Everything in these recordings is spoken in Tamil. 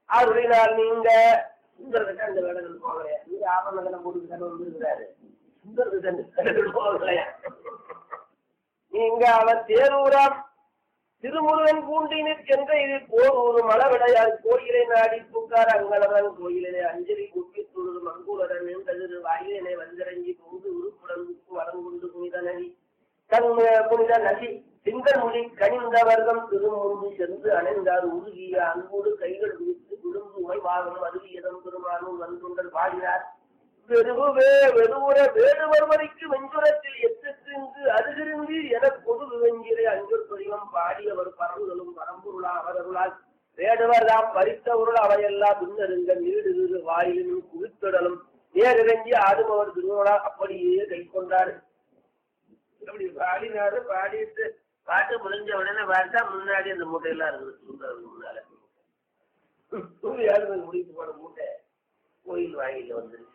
அருளினால் நீங்க சுந்தரகிட்ட அந்த வேடங்கள் போகலையா நீங்க ஆவணங்களை போட்டு தானே வந்திருக்கிறாரு சுந்தரகிட்ட அந்த வேடங்கள் போகலையா நீங்க அவர் தேரூராம் திருமுருகன் பூண்டினிற் சென்ற இது போர் ஒரு மலவிடையார் கோயிலை நாடி பூக்கார் அங்கலவன் கோயிலே அஞ்சலி குப்பி தொழுது மங்குளரன் நின்றதிரு வாயிலை வந்திறங்கி பொங்கு உருப்புடன் உப்பு வரங்குண்டு புனித நதி தன் புனித நதி திங்கள் மொழி கனிந்த வர்க்கம் திருமுன்பு சென்று அணைந்தார் உருகிய அன்போடு கைகள் விரித்து விழுந்து உமைவாகம் அருவியதம் பெருமானும் நன்றுண்டல் பாடினார் வெறுவே வெறுவுற வேடுவர் வரைக்கு வெஞ்சுரத்தில் எத்திருந்து அருகிருந்து என பொது வெஞ்சிரை அஞ்சூர் துரியம் பாடியவர் பரவுதலும் பரம்பொருளா அவரருளால் வேடுவர் தாம் பறித்தவருள் அவையெல்லாம் பின்னருங்க நீடு வாயிலும் குவித்திடலும் நேரிறங்கி ஆடுபவர் திருவிழா அப்படியே கை கொண்டாரு அப்படி பாடினாரு பாடிட்டு பாட்டு முடிஞ்ச உடனே பார்த்தா முன்னாடி அந்த மூட்டையெல்லாம் இருக்குது சுந்தரம் முன்னால யாரு முடித்து போன மூட்டை கோயில் வாயில வந்துருச்சு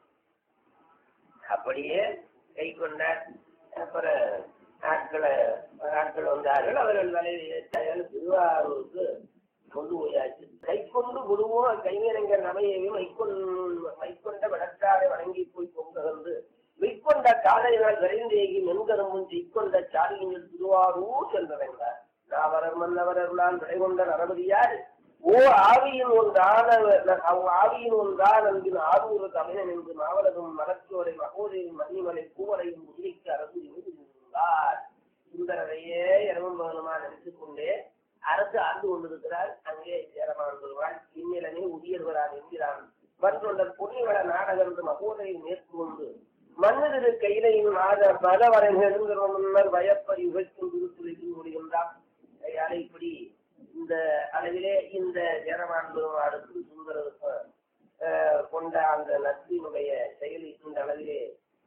அப்படியே கை கொண்டார் அப்புறம் ஆட்களை ஆட்கள் வந்தார்கள் அவர்கள் வலையில் திருவாரூருக்கு கொண்டு போயாச்சு கை கொண்டு குருவும் கைவினைங்க நமையையும் மைக்கொண் மைக்கொண்ட விளக்காரை வணங்கி போய் பொங்ககந்து மெய்க்கொண்ட காலையினால் விரைந்தேகி மென்கரும்பும் செய்கொண்ட சாலியின் திருவாரூர் சென்றடைந்தார் நாவரர் மன்னவரர்களால் விடைகொண்ட நரபதியார் ஓ ஆவியின் ஒன்றான ஆவியின் ஒன்றான் அன்பின் ஆரூர தமிழன் என்று மாவலகம் மலர்ச்சோரை மகோதரின் மன்னிமலை பூவரையும் முதிரைக்கு அரசு இருந்தார் சுந்தரரையே இரவும் பகலுமா நினைத்துக் கொண்டே அரசு ஆண்டு கொண்டிருக்கிறார் அங்கே சேரமான் வருவாள் இந்நிலனே உரியர்வரான் என்கிறான் மற்றொண்டர் பொன்னிவள நாடகம் மகோதரை மேற்கொண்டு மன்னதிரு கையிலையும் மாத பலவரை நெருங்கிற முன்னர் வயப்பறி உகைக்கும் திருத்துறைக்கு முடிகின்றான் கையால இப்படி இந்த அளவிலே இந்த ஜனவான் பெருமாளுக்கு சுந்தரருக்கு கொண்ட அந்த நட்பினுடைய செயல் இந்த அளவிலே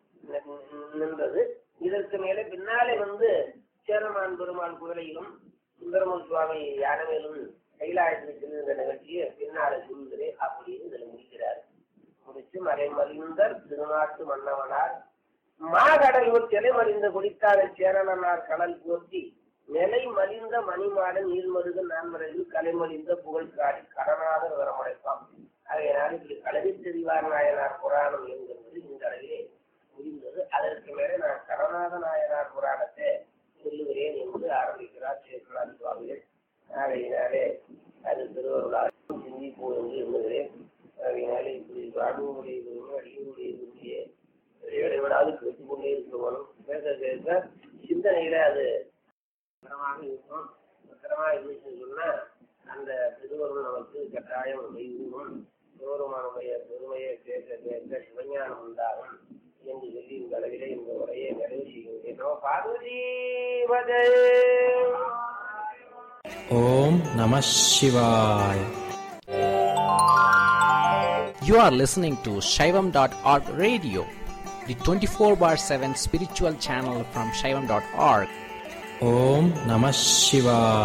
நின்றது இதற்கு மேலே பின்னாலே வந்து சேரமான் பெருமாள் குதிரையிலும் சுந்தரமன் சுவாமி யானமேலும் கைலாயத்தில் செல்கின்ற நிகழ்ச்சியை பின்னாலே சொல்கிறே அப்படின்னு இதில் முடிக்கிறார் முடிச்சு மறைமறிந்தர் திருநாட்டு மன்னவனார் மாகடலூர் திரைமறிந்த குடித்தார சேரணனார் கடல் போர்த்தி நிலை மலிந்த மணிமாட நீர்மருக நான்மறையில் கலைமலிந்த புகழ் காடி கடனாதர் வரமடைப்பான் அதனால் இப்படி கலவி தெரிவார் நாயனார் புராணம் என்கிறது இந்த அளவிலே முடிந்தது அதற்கு மேலே நான் கடநாத நாயனார் புராணத்தை சொல்லுகிறேன் என்று ஆரம்பிக்கிறார் சேக்கலார் சுவாமிகள் ஆகையினாலே அது திருவருளால் சிந்திப்போம் என்று எண்ணுகிறேன் அதனால இப்படி வாழ்வுடைய அடியுடைய விரும்பிய இடைவிடாது கேட்டுக் கொண்டே இருக்க வேணும் பேச பேச சிந்தனையில அது பத்திரமாக இருக்கும் பத்திரமா இருந்துச்சுன்னு சொன்னா அந்த திருவருள் நமக்கு கட்டாயம் செய்வோம் சிவருமானுடைய பெருமையை கேட்க கேட்க சிவஞானம் உண்டாகும் என்று சொல்லி இந்த அளவிலே இந்த உரையை நிறைவு செய்கின்றோம் பார்வதி பதே ஓம் நம சிவாய் You are listening to Shaivam.org radio, the 24 bar 7 spiritual channel from Shaivam.org. Om Namah Shivaya.